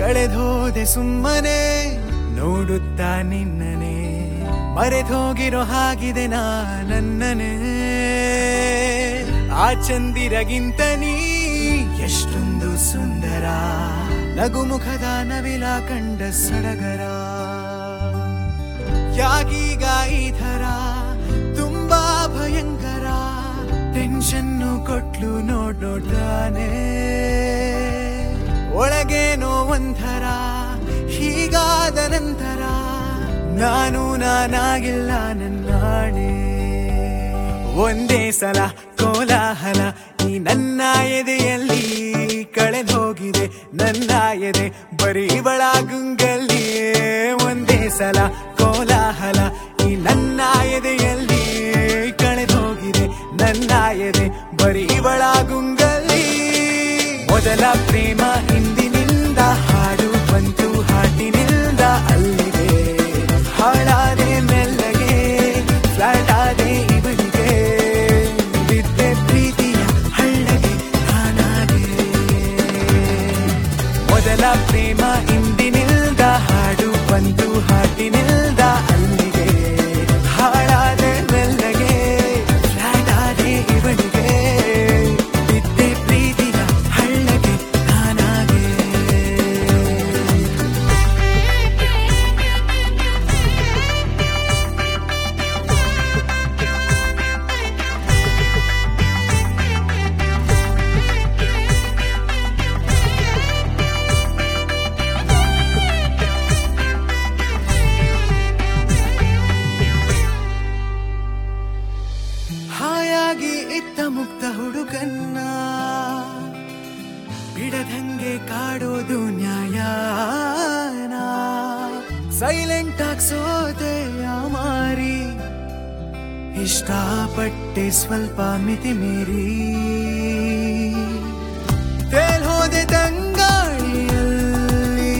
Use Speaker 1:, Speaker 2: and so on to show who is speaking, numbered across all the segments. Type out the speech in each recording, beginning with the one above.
Speaker 1: ಕಳೆದೋದೆ ಸುಮ್ಮನೆ ನೋಡುತ್ತಾ ನಿನ್ನನೆ ಮರೆತೋಗಿರೋ ಹಾಗಿದೆ ನಾ ನನ್ನನೇ ಆ ಚಂದಿರಗಿಂತ ನೀ ಎಷ್ಟೊಂದು ಸುಂದರ ನಗುಮುಖದ ನವಿಲ ಕಂಡ ಸಡಗರ ಯಾಗೀಗ ಈ ಥರ ತುಂಬಾ ಭಯಂಕರ ಟೆನ್ಷನ್ನು ಕೊಟ್ಲು ನೋಡ್ ನೋಡ್ತಾನೆ ಒಳಗೇನೋ ಒಂಥರ ಹೀಗಾದ ನಂತರ ನಾನು ನಾನಾಗಿಲ್ಲ ನನ್ನಾಣೆ ಒಂದೇ ಸಲ ಕೋಲಾಹಲ ಈ ನನ್ನ ಎದೆಯಲ್ಲಿ ಕಳೆದು ಹೋಗಿದೆ ನನ್ನ ಎದೆ ಬರೀ ಇವಳ ಗುಂಗಲ್ಲಿ ಒಂದೇ ಸಲ ಕೋಲಾಹಲ ಈ ನನ್ನ ಎದೆಯಲ್ಲಿ ಕಳೆದು ಹೋಗಿದೆ ನನ್ನ ಎದೆ ಬರೀ ಇವಳ ಗುಂಗಲ್ಲಿ ಮೊದಲ ಪ್ರೇಮ ಇಂದಿನಿಂದ ಹಾಡು ಬಂತು ಹಾಟಿನಿಂದ ಅಲ್ಲಿಗೆ ಹಾಳಾದೆ ಮೆಲ್ಲಗೆ ಫ್ಲಾಟ್ ಆದೆ ಇವನಿಗೆ ಬಿದ್ದೆ ಪ್ರೀತಿಯ ಹಳ್ಳಗೆ ನಾನಾಗೆ ಮೊದಲ ಪ್ರೇಮ ಇಂದಿನಿಲ್ದ ಹಾಡು ಬಂತು ಹಾಟಿನಿಲ್ದ ಅಲ್ಲಿಗೆ ಹಾಳಾದೆ ಮೆಲ್ಲಗೆ ಫ್ಲಾಟ್ ಆದೆ ಇವನಿಗೆ ಬಿದ್ದೆ ಪ್ರೀತಿಯ ಹಳ್ಳಗೆ ನಾನಾಗೆ ಹಾಯಾಗಿ ಇತ್ತ ಮುಕ್ತ ಹುಡುಗನ್ನ ಬಿಡದಂಗೆ ಕಾಡೋದು ನ್ಯಾಯನ ಸೈಲೆಂಟ್ ಆಗಿ ಸೋದೆ ಮಾರಿ ಇಷ್ಟಪಟ್ಟೆ ಸ್ವಲ್ಪ ಮಿತಿ ಮೀರಿ ತೇಲ್ ಹೋದೆ ತಂಗಾಳಿಯಲ್ಲಿ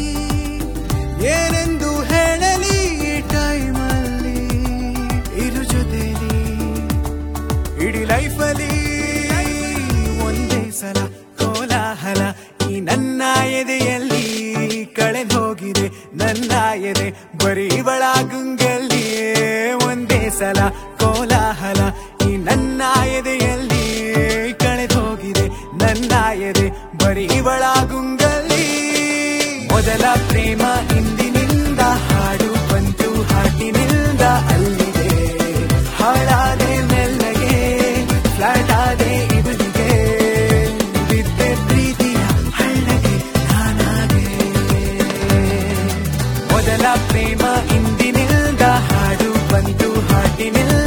Speaker 1: ಏನೆಂದು ಹೇಳಲಿ ಈ ಟೈಮಲ್ಲಿ ಇರು ಜೊತೆಲಿ ಇಡೀ ಲೈಫಲ್ಲಿ ಒಂದೇ ಸಲ ಕೋಲಾಹಲ ಈ ನನ್ನ ಎದೆಯಲ್ಲಿ ಕಳೆದು ಹೋಗಿದೆ ನನ್ನ ಎದೆ ಬರೀ ಇವಳ ಗುಂಗಲ್ಲಿ ಒಂದೇ ಸಲ ಕೋಲಾಹಲ ಈ ನನ್ನ ಎದೆಯಲ್ಲಿ ಕಳೆದು ಹೋಗಿದೆ ನನ್ನ ಎದೆ ಬರೀ ಇವಳ ಗುಂಗಲ್ಲಿ ಮೊದಲ ಪ್ರೇಮ ಇಂದಿನಿಂದ ಹಾಡು ಬಂತು ಹಾಟಿನಿಂದ ಅಲ್ಲಿಗೆ ಹಾಳಾದೆ ಮೆಲ್ಲಗೆ ಫ್ಲಾಟ್ ಆದೆ ಇವನಿಗೆ ಬಿದ್ದೆ ಪ್ರೀತಿಯ ಹಳ್ಳಗೆ ನಾನಾಗೆ ಮೊದಲ ಪ್ರೇಮ ಇಂದಿನಿಲ್ದ ಹಾಡು ಬಂತು ಹಾಟಿನಿಲ್ಲ